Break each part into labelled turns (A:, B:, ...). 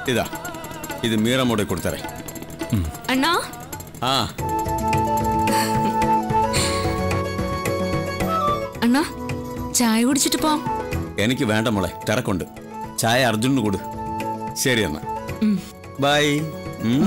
A: ഇതാ ഇത് മീറമോടെ കൊടുത്തറേ
B: അണ്ണാ
A: ആ
B: അണ്ണാ ചായ കുടിച്ചിട്ട് പോവാം
A: എനിക്ക് വേണ്ട മോളെ തിരക്കുണ്ട് ചായ അർജുനന് കൊടു ശരി എന്നാ ബൈ ഉം.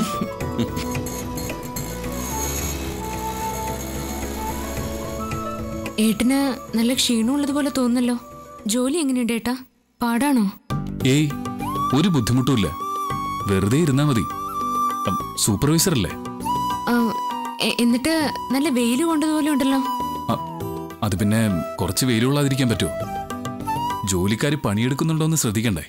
B: ഏട്ടന് നല്ല ക്ഷീണമുള്ളത് പോലെ തോന്നുന്നല്ലോ ജോലി എങ്ങനെയുണ്ട് ഏട്ടാ പാടാണോ
C: ഏയ് ഒരു ബുദ്ധിമുട്ടുമില്ല വെറുതെ ഇരുന്നാ മതി അം, സൂപ്പർവൈസർ അല്ലേ
B: ആ, എ- എന്നിട്ട് നല്ല വെയിൽ കൊണ്ടതുപോലെ ഉണ്ടല്ലോ
C: അ, അത് പിന്നെ കുറച്ച് വെയിലുള്ളാതിരിക്കാൻ പറ്റുമോ ജോലിക്കാർ പണിയെടുക്കുന്നുണ്ടോ എന്ന് ശ്രദ്ധിക്കണ്ടേ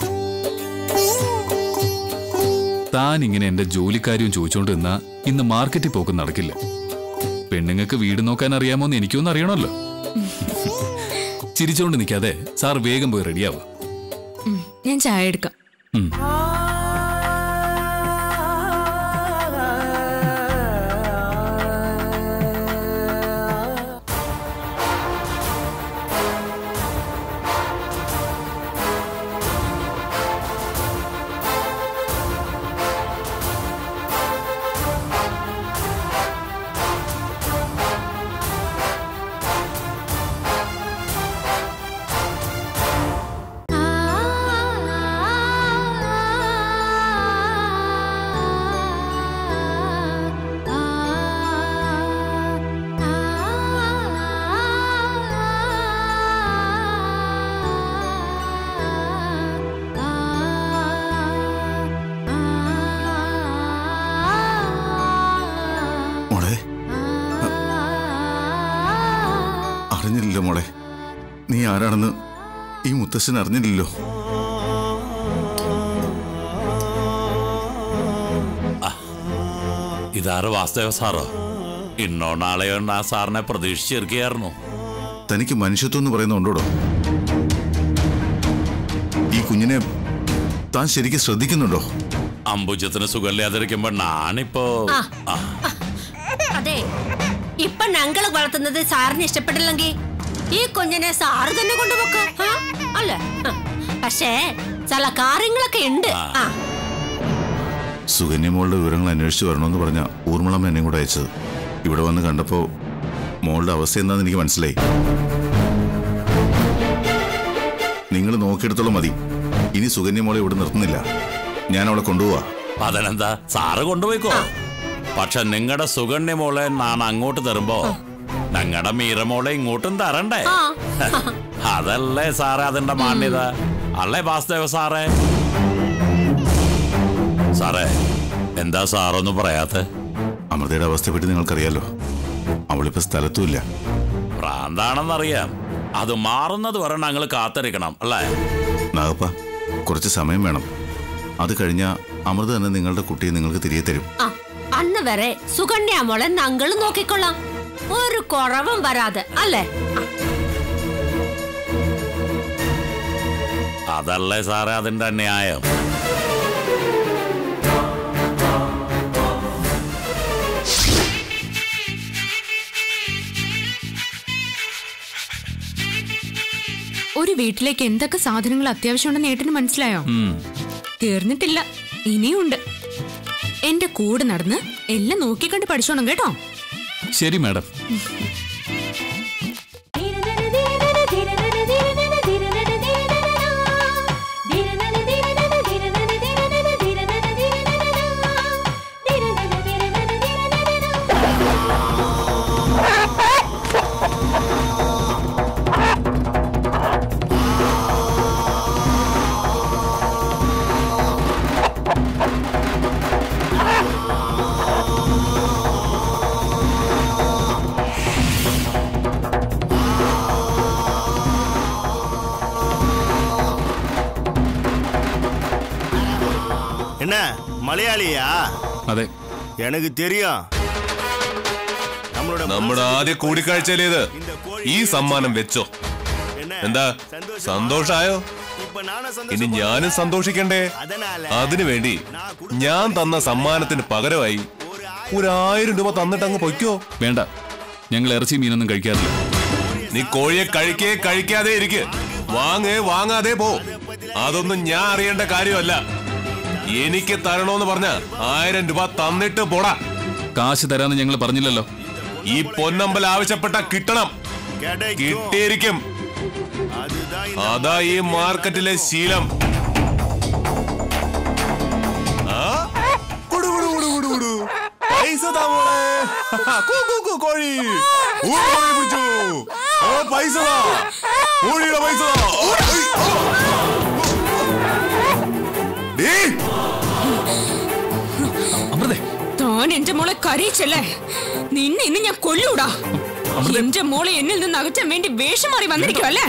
C: താൻ ഇങ്ങനെ എന്റെ ജോലിക്കാര്യം ചോദിച്ചോണ്ട് നിന്നാ ഇന്ന് മാർക്കറ്റിൽ പോക്ക് നടക്കില്ല പെണ്ണുങ്ങൾക്ക് വീട് നോക്കാൻ അറിയാമോന്ന് എനിക്കൊന്നും അറിയണമല്ലോ ചിരിച്ചോണ്ട് നിൽക്കാതെ സാർ വേഗം പോയി റെഡിയാവുക
B: ഉം, ഞാൻ ചായ എടുക്കാം
C: ഉം.
D: മോളെ അറിഞ്ഞില്ലല്ലോ മോളെ നീ ആരാണെന്ന് ഈ മുത്തശ്ശൻ അറിഞ്ഞില്ലല്ലോ
E: ഇതാറ് വാസ്തവ സാറോ ഇന്നോ നാളെയോ ആ സാറിനെ പ്രതീക്ഷിച്ചിരിക്കുകയായിരുന്നു
D: തനിക്ക് മനുഷ്യത്വം എന്ന് പറയുന്ന ഉണ്ടോടോ ഈ കുഞ്ഞിനെ താൻ ശരിക്കും ശ്രദ്ധിക്കുന്നുണ്ടോ
E: അംബുജത്തിന് സുഖമില്ലാതിരിക്കുമ്പോ ഞാനിപ്പോ ആ,
F: അതെ ഇപ്പൊ ഞങ്ങള് വളർത്തുന്നത് സാറിന് ഇഷ്ടപ്പെട്ടില്ലെങ്കിൽ ഈ കുഞ്ഞിനെ സാറ് തന്നെ കൊണ്ടുപോക്ക് ആ? അല്ലേ ആ. പക്ഷേ ചില കാര്യങ്ങളൊക്കെ ഉണ്ട് ആ
D: സുകന്യമോളുടെ വിവരങ്ങൾ അന്വേഷിച്ച് വരണമെന്ന് പറഞ്ഞ ഊർമിളമ്മ എന്നെയും കൂടെ അയച്ചത് ഇവിടെ വന്ന് കണ്ടപ്പോ മോളുടെ അവസ്ഥ എന്താണെന്ന് എനിക്ക് മനസ്സിലായി നിങ്ങൾ നോക്കിയെടുത്തോളം മതി ഇനി സുകന്യമോളെ ഇവിടെ നിർത്തുന്നില്ല ഞാൻ അവളെ കൊണ്ടുപോവാ
E: അതിനെന്താ സാറ് കൊണ്ടുപോയിക്കോ പക്ഷെ നിങ്ങളുടെ സുഗണ്യ മോളെ ഞാൻ അങ്ങോട്ട് തരുമ്പോ ഞങ്ങളുടെ മീരമോളെ ഇങ്ങോട്ടും തരണ്ടേ
F: ആ
E: അതല്ലേ സാറേ അതിന്റെ മാന്യത അല്ലേ വാസുദേവ സാറേ സാറേ എന്താ സാറൊന്നും പറയാത്തെ
D: അമൃതയുടെ അവസ്ഥയെപ്പറ്റി നിങ്ങൾക്കറിയാലോ അവളിപ്പോ സ്ഥലത്തുമില്ല
E: ഭ്രാന്താണെന്നറിയാം അത് മാറുന്നത് വരെ ഞങ്ങൾ കാത്തിരിക്കണം അല്ലേ
D: നാഗപ്പ കുറച്ച് സമയം വേണം അത് കഴിഞ്ഞാൽ അമൃത തന്നെ നിങ്ങളുടെ കുട്ടിയെ നിങ്ങൾക്ക് തിരികെ തരും
F: ആ അന്ന് വരെ സുകന്യ മോളെ ഞങ്ങൾ നോക്കിക്കൊള്ളാം ഒരു കുറവും വരാതെ അല്ലേ ആ,
E: അതല്ലേ സാറേ അതിന്റെ ന്യായം
B: ഒരു വീട്ടിലേക്ക് എന്തൊക്കെ സാധനങ്ങൾ അത്യാവശ്യമുണ്ടെന്ന് ഏട്ടന് മനസ്സിലായോ
C: ഉം.
B: തീർന്നിട്ടില്ല ഇനിയുണ്ട് എന്റെ കൂടെ നടന്ന് എല്ലാം നോക്കിക്കണ്ട് പഠിച്ചോണം കേട്ടോ
C: ശരി മാഡം
G: என்ன மலையாளியா
C: അതെ
G: எனக்கு தெரியும் நம்மளோட
H: നമ്മുടെ ആദ്യ കൂടിക്കാഴ്ചയിലേത് ഈ സമ്മാനം വെച്ചോ
G: என்ன
H: എന്താ
G: சந்தோஷமா?
H: സന്തോഷായോ
G: இப்ப நானும்
H: ഇനി
G: சந்தோஷமா
H: ഞാനും സന്തോഷിക്കണ്ടേ
G: அதனால
H: അതിനു വേണ്ടി ഞാൻ തന്ന സമ്മാനത്തിന് പകരമായി ഒരു ആയിരം രൂപ തന്നിട്ട് അങ്ങ് പൊയ്ക്കോ
C: വേണ്ട ഞങ്ങൾ ഇറച്ചി മീനൊന്നും കഴിക്കാറില്ല
H: നീ കോഴിയെ കഴിക്കേ കഴിക്കാതെ ഇരിക്ക് വാങ്ങേ വാങ്ങാതെ പോ അതൊന്നും ഞാൻ അറിയേണ്ട കാര്യമല്ല എനിക്ക് തരണോന്ന് പറഞ്ഞ ആയിരം രൂപ തന്നിട്ട് പോടാ
C: കാശ് തരാന്ന് ഞങ്ങൾ പറഞ്ഞില്ലല്ലോ
H: ഈ പൊന്നമ്പൽ ആവശ്യപ്പെട്ട കിട്ടണം
G: கிடைக்கும்
H: കിട്ടിയിരിക്കും
G: அதுதான் இந்த
H: അതാ ഈ മാർക്കറ്റിലെ ശീലം ആ? കുടു, കുടു, കുടു, കുടു, കുടു. പൈസ താ മോളെ. കൂ, കൂ, കൂ, കോഴി ഊ, കോഴി പിടിച്ചു. ഓ, പൈസ താ. കോഴിയുടെ പൈസ താ. ഓ, ഐ, ഓ. ഡീ,
C: അമൃതേ
B: താൻ എന്റെ മോളെ കരയിച്ചല്ലേ നിന്നെ ഇന്ന് ഞാൻ കൊല്ലൂടാ എന്റെ മോളെ എന്നിൽ നിന്ന് അകറ്റാൻ വേണ്ടി വേഷം മാറി വന്നിരിക്കുവല്ലേ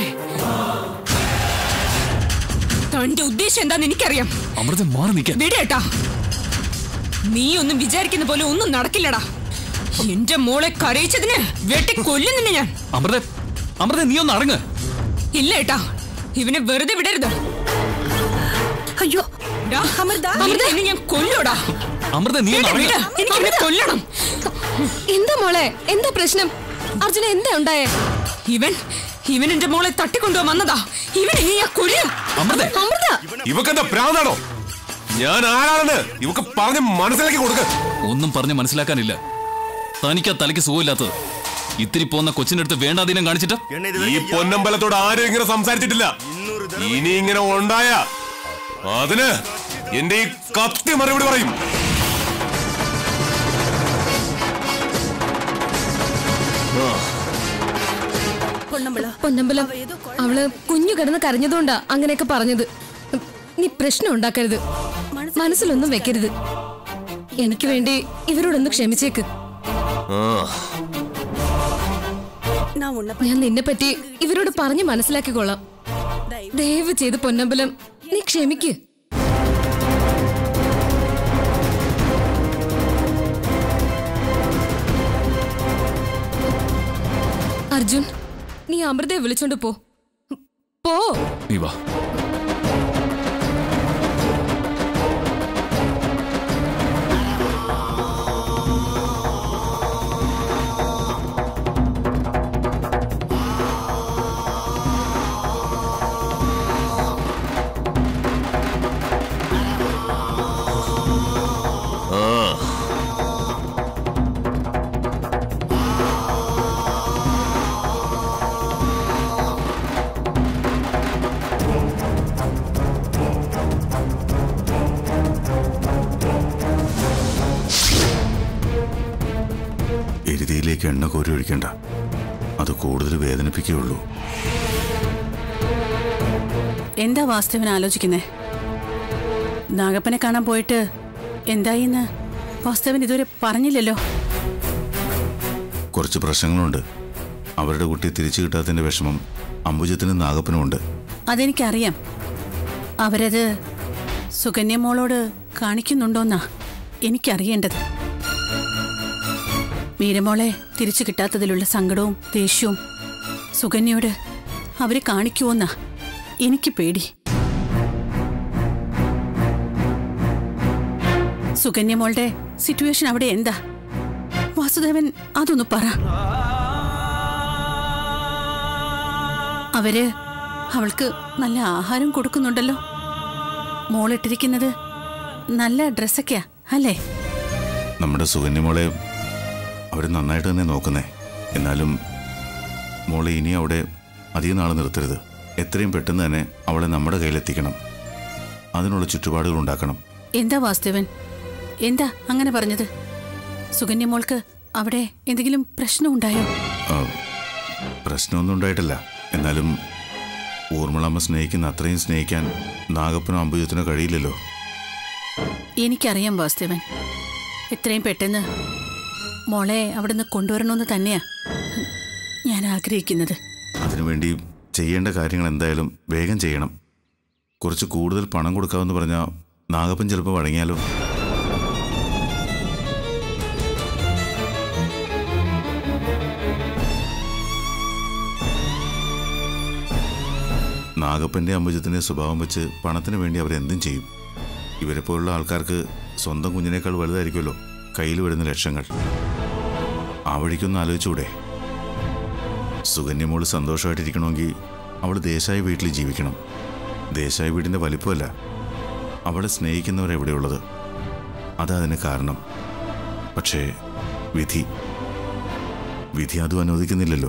B: തന്റെ ഉദ്ദേശം എന്താന്ന് എനിക്കറിയാം
C: അമൃത മാറി നിൽക്കാൻ
B: വിടേട്ടാ നീ ഒന്നും വിചാരിക്കുന്ന പോലെ ഒന്നും നടക്കില്ലടാ എന്റെ മോളെ കരയിച്ചതിന് വെട്ടി കൊല്ലും നിന്നെ ഞാൻ
C: അമൃത അമൃത നീ ഒന്ന് അടങ്ങ്
B: ഇല്ല ഏട്ടാ ഇവനെ വെറുതെ വിടരുത്
F: അയ്യോ
B: ഡാ, നിന്നെ ഇന്ന് ഞാൻ കൊല്ലൂടാ
C: അമൃത നീ ഒന്ന്
B: വിട്,
C: അടങ്ങ്
B: വിട്. എനിക്ക് ഇവനെ കൊല്ലണം
I: എന്താ മോളെ എന്താ പ്രശ്നം അർജുന എന്താ ഉണ്ടായേ
B: ഇവൻ ഇവൻ എന്റെ മോളെ തട്ടിക്കൊണ്ടുപോകാൻ വന്നതാ ഇവൻ ഇനി ഞാൻ കൊല്ലും
C: അമൃത
I: അമൃത
H: ഇവക്കെന്താ ഭ്രാന്താണോ ഞാൻ ആരാണെന്ന് ഇവക്ക് പറഞ്ഞ് മനസ്സിലാക്കി കൊടുക്ക
C: ഒന്നും പറഞ്ഞ് മനസ്സിലാക്കാനില്ല തനിക്കാ തലയ്ക്ക് സുഖമില്ലാത്തത് ഇത്തിരി പോന്ന കൊച്ചിന്റെ അടുത്ത് വേണ്ടാധീനം കാണിച്ചിട്ട്
G: என்ன இது
H: ഈ
G: வரைக்கும்
H: പൊന്നമ്പലത്തോട് ആരും ഇങ്ങനെ സംസാരിച്ചിട്ടില്ല
G: இன்னொரு தடவை
H: ഇനി ഇങ്ങനെ ഉണ്ടായ അതിന് എന്റെ ഈ കത്തി മറുപടി പറയും
I: പൊന്നമ്പലം അവള് കുഞ്ഞു കിടന്ന് കരഞ്ഞതുകൊണ്ടാ അങ്ങനെയൊക്കെ പറഞ്ഞത് നീ പ്രശ്നം ഉണ്ടാക്കരുത് മനസ്സിലൊന്നും വെക്കരുത് എനിക്ക് വേണ്ടി ഇവരോടൊന്ന് ക്ഷമിച്ചേക്ക് ഞാൻ നിന്നെ പറ്റി ഇവരോട് പറഞ്ഞ് മനസ്സിലാക്കിക്കൊള്ളാം ദയവ് ചെയ്ത് പൊന്നമ്പലം നീ ക്ഷമിക്ക് അർജുൻ നീ അമൃതയെ വിളിച്ചോണ്ട് പോ പോ
C: നീ വാ
D: എരുതിയിലേക്ക് എണ്ണ കോരി ഒഴിക്കണ്ട അത് കൂടുതൽ വേദനിപ്പിക്കുകയുള്ളൂ
J: എന്താ വാസ്തവൻ ആലോചിക്കുന്നേ നാഗപ്പനെ കാണാൻ പോയിട്ട് എന്തായിന്ന് വാസ്തവൻ ഇതുവരെ പറഞ്ഞില്ലല്ലോ
D: കുറച്ച് പ്രശ്നങ്ങളുണ്ട് അവരുടെ കുട്ടി തിരിച്ചു കിട്ടാത്തതിന്റെ വിഷമം അംബുജത്തിനും നാഗപ്പനുമുണ്ട്
J: അതെനിക്കറിയാം അവരത് സുകന്യ മോളോട് കാണിക്കുന്നുണ്ടോന്നാ എനിക്കറിയേണ്ടത് മീരമോളെ തിരിച്ചു കിട്ടാത്തതിലുള്ള സങ്കടവും ദേഷ്യവും സുകന്യയോട് അവര് കാണിക്കുവോന്നാ എനിക്ക് പേടി സുകന്യ മോളുടെ സിറ്റുവേഷൻ അവിടെ എന്താ വാസുദേവൻ അതൊന്ന് പറ അവര് അവൾക്ക് നല്ല ആഹാരം കൊടുക്കുന്നുണ്ടല്ലോ മോളിട്ടിരിക്കുന്നത് നല്ല ഡ്രസ്സൊക്കെയാ അല്ലേ
D: നമ്മുടെ സുകന്യമോളെ അവർ നന്നായിട്ട് തന്നെ നോക്കുന്നേ എന്നാലും മോളെ ഇനി അവിടെ അധികം നാൾ നിർത്തരുത് എത്രയും പെട്ടെന്ന് തന്നെ അവളെ നമ്മുടെ കയ്യിലെത്തിക്കണം അതിനുള്ള ചുറ്റുപാടുകൾ ഉണ്ടാക്കണം
J: എന്താ വാസ്തവൻ എന്താ അങ്ങനെ പറഞ്ഞത് സുകന്യ മോൾക്ക് അവിടെ എന്തെങ്കിലും പ്രശ്നമുണ്ടായോ
D: ആ, പ്രശ്നമൊന്നും ഉണ്ടായിട്ടില്ല എന്നാലും ഊർമിളമ്മ സ്നേഹിക്കുന്ന അത്രയും സ്നേഹിക്കാൻ നാഗപ്പനോ അമ്പുജത്തിനോ കഴിയില്ലല്ലോ
J: എനിക്കറിയാം വാസ്തവൻ എത്രയും പെട്ടെന്ന് മോളെ അവിടുന്ന് കൊണ്ടുവരണമെന്ന് തന്നെയാ ഞാൻ ആഗ്രഹിക്കുന്നത്
D: അതിനുവേണ്ടി ചെയ്യേണ്ട കാര്യങ്ങൾ എന്തായാലും വേഗം ചെയ്യണം കുറച്ച് കൂടുതൽ പണം കൊടുക്കാമെന്ന് പറഞ്ഞാൽ നാഗപ്പൻ ചിലപ്പോൾ വഴങ്ങിയാലോ നാഗപ്പൻ്റെ അമ്പുജത്തിൻ്റെ സ്വഭാവം വെച്ച് പണത്തിന് വേണ്ടി അവരെന്തും ചെയ്യും ഇവരെ പോലുള്ള ആൾക്കാർക്ക് സ്വന്തം കുഞ്ഞിനേക്കാൾ വലുതായിരിക്കുമല്ലോ കയ്യിൽ വരുന്ന ലക്ഷങ്ങൾ ആ വഴിക്കൊന്ന് ആലോചിച്ചൂടെ സുകന്യമോള് സന്തോഷമായിട്ടിരിക്കണമെങ്കിൽ അവൾ ദേശായി വീട്ടിൽ ജീവിക്കണം ദേശായി വീടിൻ്റെ വലിപ്പമല്ല അവളെ സ്നേഹിക്കുന്നവർ എവിടെയുള്ളത് അതാ അതിന് കാരണം പക്ഷേ വിധി വിധി അതും അനുവദിക്കുന്നില്ലല്ലോ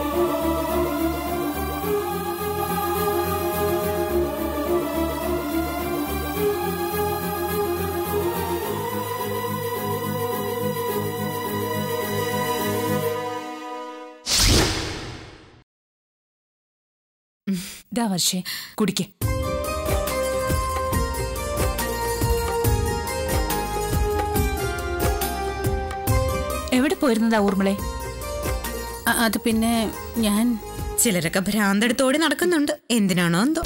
K: ദാ വർഷേ കുടിക്ക് എവിടെ പോയിരുന്നതാ ഊർമിളെ
J: അ- അത് പിന്നെ ഞാൻ
B: ചിലരൊക്കെ ഭ്രാന്തെടുത്തോടി നടക്കുന്നുണ്ട് എന്തിനാണോ എന്തോ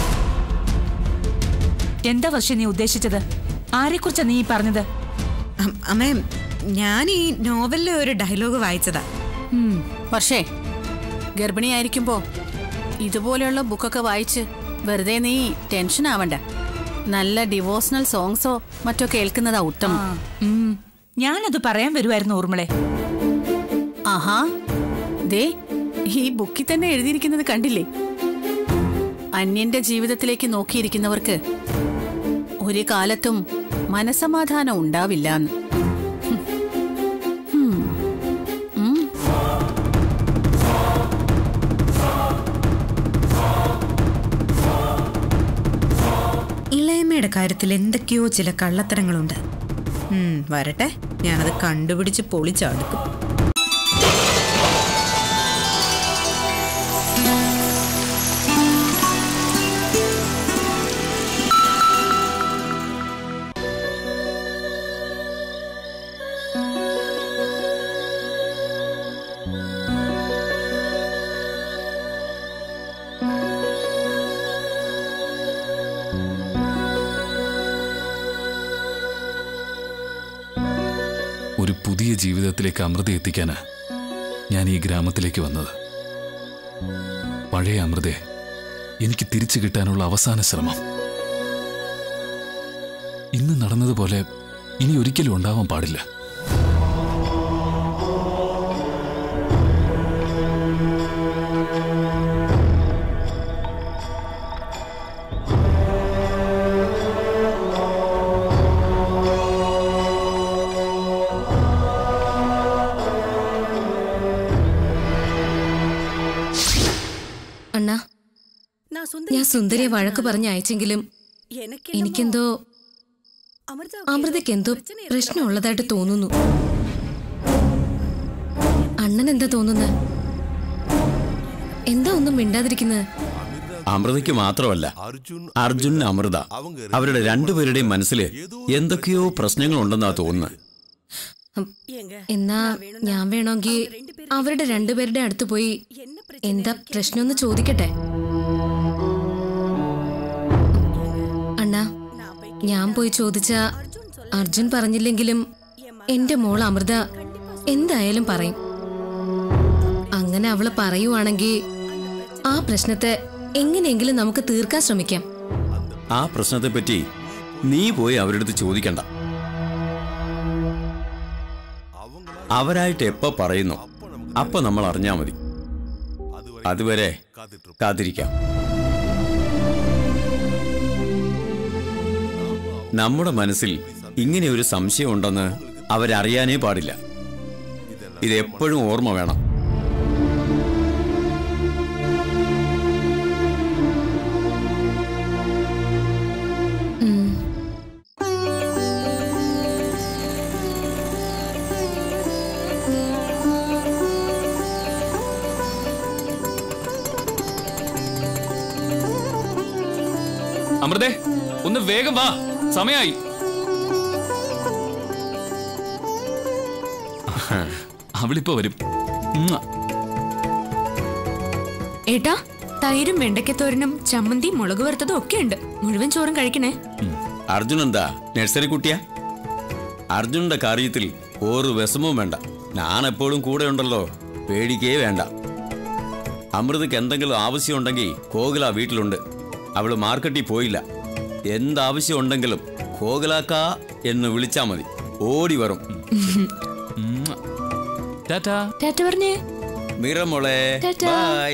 K: എന്താ വർഷേ നീ ഉദ്ദേശിച്ചത് ആരെക്കുറിച്ചാ നീ ഈ പറഞ്ഞത്
B: അം- അമ്മേ ഞാൻ ഈ നോവലിലെ ഒരു ഡയലോഗ് വായിച്ചതാ
J: ഉം, വർഷേ ഗർഭിണിയായിരിക്കുമ്പോ ഇതുപോലെയുള്ള ബുക്കൊക്കെ വായിച്ച് വെറുതെ നീ ടെൻഷൻ ആവണ്ട നല്ല ഡിവോഷണൽ സോങ്സോ മറ്റോ കേൾക്കുന്നതാ ഉത്തമം
K: ഉം, ഞാനത് പറയാൻ വരുമായിരുന്നു ഊർമിളെ
J: ആഹാ ദേ ഈ ബുക്കിൽ തന്നെ എഴുതിയിരിക്കുന്നത് കണ്ടില്ലേ അന്യന്റെ ജീവിതത്തിലേക്ക് നോക്കിയിരിക്കുന്നവർക്ക് ഒരു കാലത്തും മനസമാധാനം ഉണ്ടാവില്ലാന്ന് ഹും. ഉം.
B: ഇളയമ്മയുടെ കാര്യത്തിൽ എന്തൊക്കെയോ ചില കള്ളത്തരങ്ങളുണ്ട് ഉം, വരട്ടെ ഞാനത് കണ്ടുപിടിച്ച് പൊളിച്ചടുക്കും
C: ഒരു പുതിയ ജീവിതത്തിലേക്ക് അമൃത എത്തിക്കാനാ ഞാൻ ഈ ഗ്രാമത്തിലേക്ക് വന്നത് പഴയ അമൃതയെ എനിക്ക് തിരിച്ചു കിട്ടാനുള്ള അവസാന ശ്രമം ഇന്ന് നടന്നതുപോലെ ഇനി ഒരിക്കലും ഉണ്ടാവാൻ പാടില്ല
I: അണ്ണാ ഞാൻ സുന്ദരിയെ വഴക്ക് പറഞ്ഞ് അയച്ചെങ്കിലും എനിക്കെന്തോ അമൃതയ്ക്ക് എന്തോ പ്രശ്നമുള്ളതായിട്ട് തോന്നുന്നു അണ്ണൻ എന്താ തോന്നുന്നത് എന്താ ഒന്നും മിണ്ടാതിരിക്കുന്നത്
A: അമൃതയ്ക്ക് മാത്രമല്ല അർജുൻ അമൃത അവരുടെ രണ്ടുപേരുടെയും മനസ്സിൽ എന്തൊക്കെയോ പ്രശ്നങ്ങളുണ്ടെന്നാ തോന്നുന്നത്
I: ഹം, എന്നാ ഞാൻ വേണമെങ്കിൽ അവരുടെ രണ്ടുപേരുടെ അടുത്ത് പോയി എന്താ പ്രശ്നമെന്ന് ചോദിക്കട്ടെ അണ്ണാ ഞാൻ പോയി ചോദിച്ച അർജുൻ പറഞ്ഞില്ലെങ്കിലും എന്റെ മോൾ അമൃത എന്തായാലും പറയും അങ്ങനെ അവള് പറയുവാണെങ്കിൽ ആ പ്രശ്നത്തെ എങ്ങനെയെങ്കിലും നമുക്ക് തീർക്കാൻ ശ്രമിക്കാം
A: ആ പ്രശ്നത്തെപ്പറ്റി നീ പോയി അവരുടെ അടുത്ത് ചോദിക്കണ്ട അവരായിട്ട് എപ്പോ പറയുന്നു അപ്പൊ നമ്മൾ അറിഞ്ഞാ മതി അതുവരെ കാത്തിരിക്കാം നമ്മുടെ മനസ്സിൽ ഇങ്ങനെ ഒരു സംശയം ഉണ്ടെന്ന് അവരറിയാനേ പാടില്ല ഇത് എപ്പോഴും ഓർമ്മ വേണം
C: അമൃതേ ഒന്ന് വേഗം വാ സമയായി അവളിപ്പോ വരും ഉമ്മ.
B: ഏട്ടാ തൈരും വെണ്ടയ്ക്കത്തോരനും ചമ്മന്തിയും മുളക് വറുത്തതും ഒക്കെ ഉണ്ട് മുഴുവൻ ചോറും കഴിക്കണേ
A: അർജുൻ എന്താ നഴ്സറി കുട്ടിയാ അർജുനന്റെ കാര്യത്തിൽ ഒരു വിഷമവും വേണ്ട ഞാൻ എപ്പോഴും കൂടെ ഉണ്ടല്ലോ പേടിക്കേ വേണ്ട അമൃതയ്ക്ക് എന്തെങ്കിലും ആവശ്യമുണ്ടെങ്കിൽ കോകില വീട്ടിലുണ്ട് അവള് മാർക്കറ്റിൽ പോയില്ല എന്താവശ്യം ഉണ്ടെങ്കിലും കോകിലാക്ക എന്ന് വിളിച്ചാ മതി ഓടി വരും
C: ഉമ്മ. ടാറ്റാ
B: ടാറ്റ പറഞ്ഞേ
A: മിറമോളെ
B: ടാറ്റാ.
A: ബൈ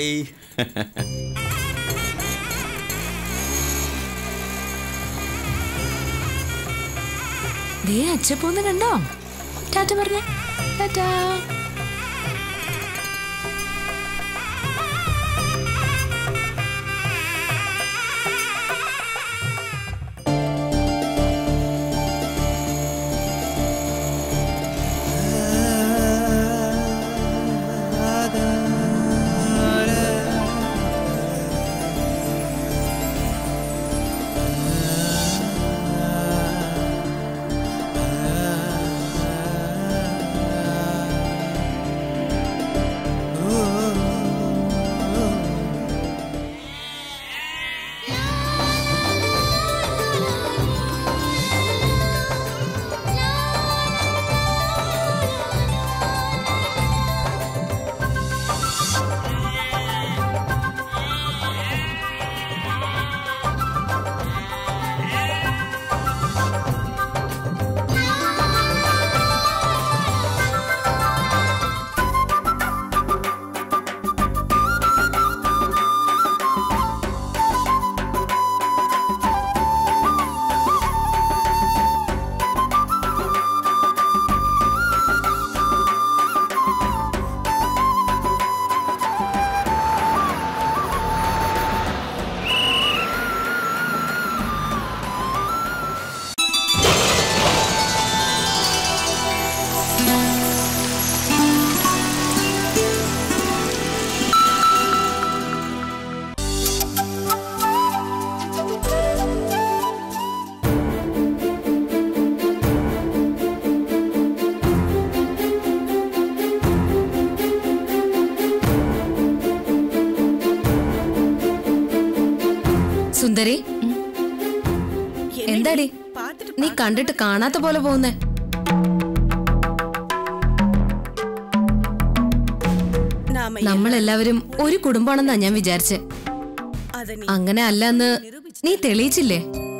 K: ദേ അച്ഛപ്പോന്ന് കണ്ടോ ടാറ്റ പറഞ്ഞേ ടാറ്റാ
I: സുന്ദരി എന്താടി നീ കണ്ടിട്ട് കാണാത്ത പോലെ പോകുന്നേ നമ്മളെല്ലാവരും ഒരു കുടുംബമാണെന്നാ ഞാൻ വിചാരിച്ചെ അങ്ങനെ അല്ലെന്ന് നീ തെളിയിച്ചില്ലേ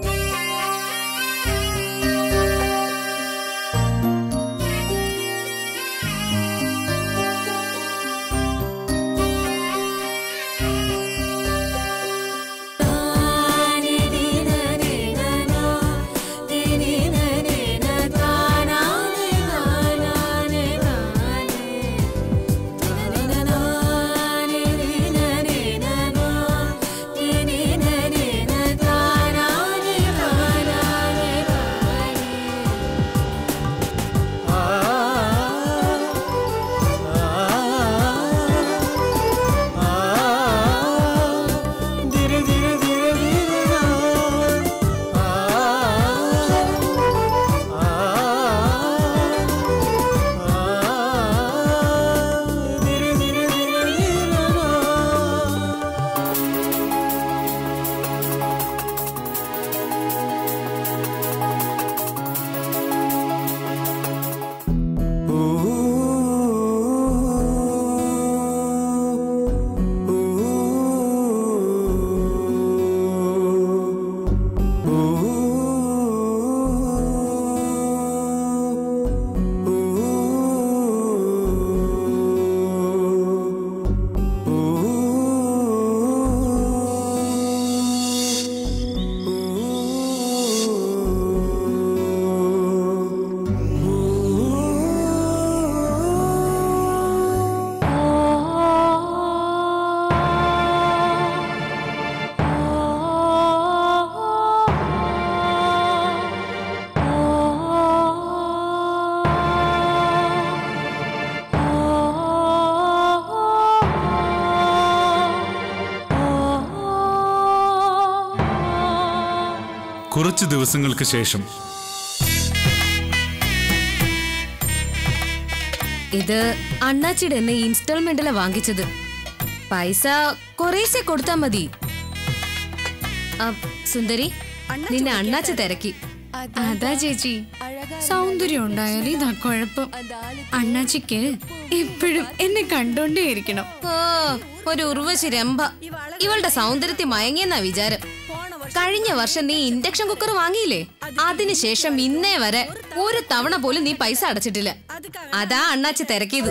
L: കുറച്ചു ദിവസങ്ങൾക്ക് ശേഷം
I: ഇത് അണ്ണാച്ചിയുടെ എന്നെ ഇൻസ്റ്റാൾമെന്റിലാ വാങ്ങിച്ചത് പൈസ കുറേശ്ശെ കൊടുത്താ മതി ആ, സുന്ദരി നിന്നെ അണ്ണാച്ചി തിരക്കി
M: അതാ ചേച്ചി സൗന്ദര്യം ഉണ്ടായാലും ഇതാ കുഴപ്പം അണ്ണാച്ചിക്ക് എപ്പോഴും എന്നെ കണ്ടോണ്ടേയിരിക്കണം
I: ഓ ഒരു ഉർവശി രംഭ ഇവളുടെ സൗന്ദര്യത്തെ മയങ്ങിയെന്നാ വിചാരം കഴിഞ്ഞ വർഷം നീ ഇൻഡക്ഷൻ കുക്കർ വാങ്ങിയില്ലേ അതിനുശേഷം ഇന്നേ വരെ ഒരു തവണ പോലും നീ പൈസ അടച്ചിട്ടില്ല അതാ അണ്ണാച്ചി തിരക്കിയത്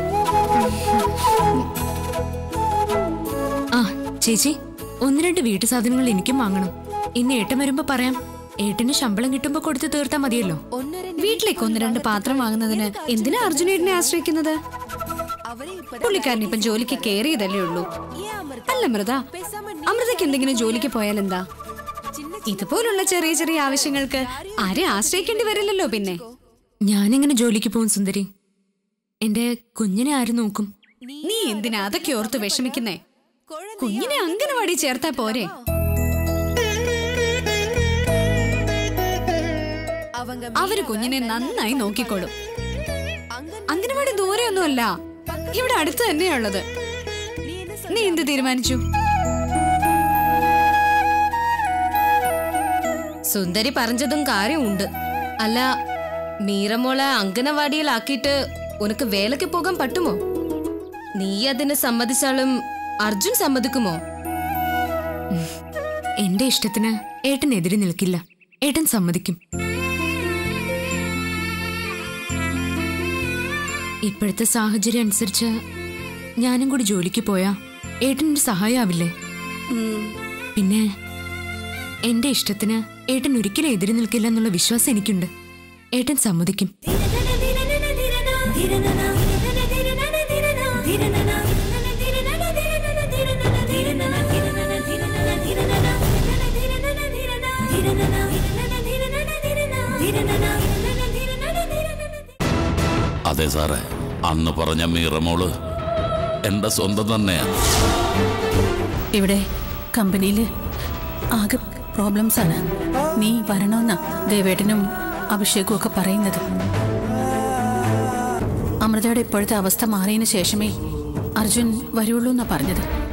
K: ആ ചേച്ചി ഒന്ന് രണ്ട് വീട്ടു സാധനങ്ങൾ എനിക്കും വാങ്ങണം ഇന്ന് ഏട്ടൻ വരുമ്പോ പറയാം
B: ഏട്ടന് ശമ്പളം കിട്ടുമ്പോ കൊടുത്ത് തീർത്താ മതിയല്ലോ
M: വീട്ടിലേക്ക് ഒന്ന് രണ്ട് പാത്രം വാങ്ങുന്നതിന് എന്തിനാ അർജുനേട്ടനെ ആശ്രയിക്കുന്നത് പുള്ളിക്കാരൻ ഇപ്പം ജോലിക്ക് കയറിയതല്ലേ ഉള്ളൂ അല്ല അമൃത അമൃതയ്ക്ക് എന്തെങ്കിലും ജോലിക്ക് പോയാൽ എന്താ ഇതുപോലുള്ള ചെറിയ ചെറിയ ആവശ്യങ്ങൾക്ക് ആരെ ആശ്രയിക്കേണ്ടി വരില്ലല്ലോ പിന്നെ
B: ഞാനെങ്ങനെ ജോലിക്ക് പോകും സുന്ദരി എന്റെ കുഞ്ഞിനെ ആര് നോക്കും
M: നീ എന്തിനാ അതൊക്കെ ഓർത്ത് വിഷമിക്കുന്നേ കുഞ്ഞിനെ അംഗനവാടി ചേർത്താ പോരെ അവര് കുഞ്ഞിനെ നന്നായി നോക്കിക്കോളും അംഗനവാടി ദൂരെയൊന്നുമല്ല ഇവിടെ അടുത്ത് തന്നെയുള്ളത് നീ എന്ത് തീരുമാനിച്ചു
I: സുന്ദരി പറഞ്ഞതും കാര്യമുണ്ട് അല്ല മീറമോളെ അങ്കനവാടിയിലാക്കിയിട്ട് ഉനക്ക് വേലയ്ക്ക് പോകാൻ പറ്റുമോ നീ അതിന് സമ്മതിച്ചാലും അർജുൻ സമ്മതിക്കുമോ
B: എന്റെ ഇഷ്ടത്തിന് ഏട്ടൻ എതിരെ നിൽക്കില്ല ഏട്ടൻ സമ്മതിക്കും ഇപ്പോഴത്തെ സാഹചര്യം അനുസരിച്ച് ഞാനും കൂടി ജോലിക്ക് പോയാ ഏട്ടനൊരു സഹായമാവില്ലേ പിന്നെ എന്റെ ഇഷ്ടത്തിന് ഏട്ടൻ ഒരിക്കലും എതിരെ നിൽക്കില്ല എന്നുള്ള വിശ്വാസം എനിക്കുണ്ട് ഏട്ടൻ സമ്മതിക്കും
E: അതെ സാറേ അന്ന് പറഞ്ഞ മീറമോള് എന്റെ സ്വന്തം തന്നെയാ
J: ഇവിടെ കമ്പനിയിൽ ആകെ പ്രോബ്ലംസ് ആണ് നീ വരണമെന്നാ ദേവേട്ടനും അഭിഷേകും ഒക്കെ പറയുന്നത് അമൃതയുടെ ഇപ്പോഴത്തെ അവസ്ഥ മാറിയതിന് ശേഷമേ അർജുൻ വരുള്ളൂ എന്നാ പറഞ്ഞത്